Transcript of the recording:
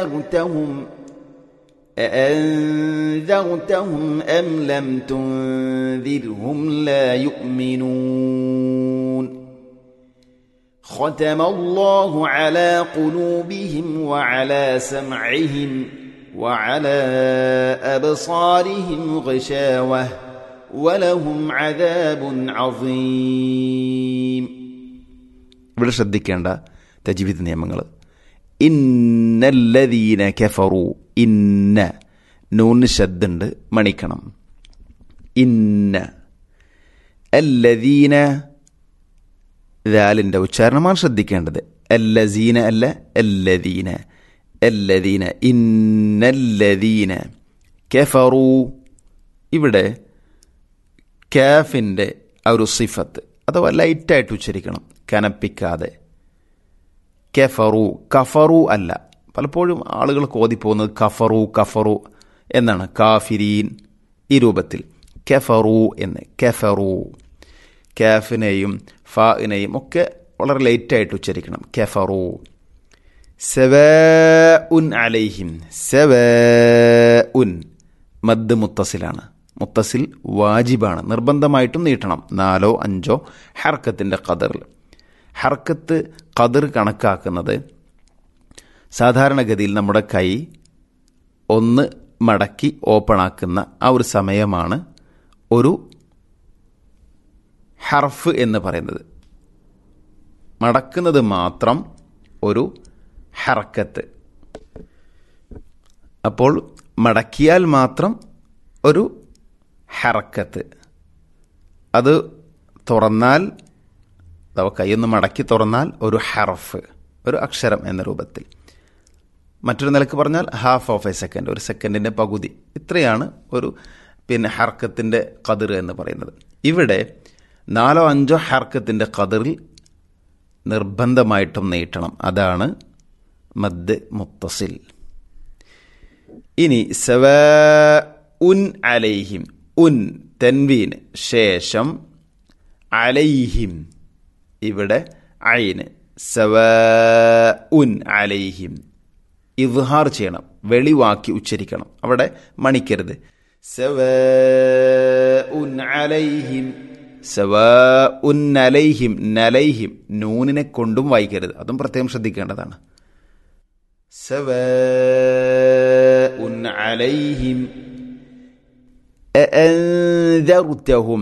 أنذرتهم أأنذرتهم أم لم تنذرهم لا يؤمنون ختم الله على قلوبهم وعلى سمعهم وعلى أبصارهم غشاوة ولهم عذاب عظيم ഇവിടെ ശ്രദ്ധിക്കേണ്ട തജ്വീദ് നിയമങ്ങൾ ഇന്നല്ലദീന കഫറു ഇന്ന നൂന് ശബ്ദുണ്ട് മണിക്കണം ഇന്ന അല്ലദീന ദാലിൻ്റെ ഉച്ചാരണമാണ് ശ്രദ്ധിക്കേണ്ടത് അല്ലസീന അല്ല അല്ലദീന അല്ലദീന ഇന്നല്ലദീന കഫറു ഇവിടെ കാഫിൻ്റെ ആ ഒരു സിഫത്ത് അഥവാ ലൈറ്റായിട്ട് ഉച്ചരിക്കണം കനപ്പിക്കാതെ കെഫറു കഫറു അല്ല പലപ്പോഴും ആളുകൾ കോതിപ്പോകുന്നത് കഫറു കഫറു എന്നാണ് കാഫിരീൻ ഈ രൂപത്തിൽ കെഫറു എന്ന് കെഫറു കാഫിനെയും ഫാഇനെയും ഒക്കെ വളരെ ലേറ്റായിട്ട് ഉച്ചരിക്കണം കെഫറു സെവ ഉൻ അലൈഹിം സെവ ഉൻ മദ് മുത്തസിലാണ് മുത്തസിൽ വാജിബാണ് നിർബന്ധമായിട്ടും നീട്ടണം നാലോ അഞ്ചോ ഹർക്കത്തിൻ്റെ ഖദറിൽ ഹർക്കത്ത് ഖദർ കണക്കാക്കുന്നത് സാധാരണഗതിയിൽ നമ്മുടെ കൈ ഒന്ന് മടക്കി ഓപ്പൺ ആക്കുന്ന ആ ഒരു സമയമാണ് ഒരു ഹർഫ് എന്ന് പറയുന്നത് മടക്കുന്നത് മാത്രം ഒരു ഹർക്കത്ത് അപ്പോൾ മടക്കിയാൽ മാത്രം ഒരു ഹറക്കത്ത് അത് തുറന്നാൽ അഥവാ കൈയൊന്ന് മടക്കി തുറന്നാൽ ഒരു ഹറഫ് ഒരു അക്ഷരം എന്ന രൂപത്തിൽ മറ്റൊരു നിലക്ക് പറഞ്ഞാൽ ഹാഫ് ഓഫ് എ സെക്കൻഡ് ഒരു സെക്കൻഡിൻ്റെ പകുതി ഇത്രയാണ് ഒരു പിന്നെ ഹർക്കത്തിൻ്റെ കതിർ എന്ന് പറയുന്നത് ഇവിടെ നാലോ അഞ്ചോ ഹർക്കത്തിൻ്റെ കതിറിൽ നിർബന്ധമായിട്ടും നീട്ടണം അതാണ് മദ് മുത്തസിൽ ഇനി സവ ഉൻ അലൈഹിം ഉൻ തെൻവീന് ശേഷം അലൈഹിം ഇവിടെ അയിന് സവ ഉൻ അലൈഹിം ഇദ്ഹാർ ചെയ്യണം വെളിവാക്കി ഉച്ചരിക്കണം അവിടെ മണിക്കരുത് സവ ഉൻ അലൈഹിം സവ ഉൻ അലൈഹിം നലൈഹിം നൂനിനെ കൊണ്ടും വായിക്കരുത് അതും പ്രത്യേകം ശ്രദ്ധിക്കേണ്ടതാണ് സവ ഉൻ അലൈഹിം أأنذرتهم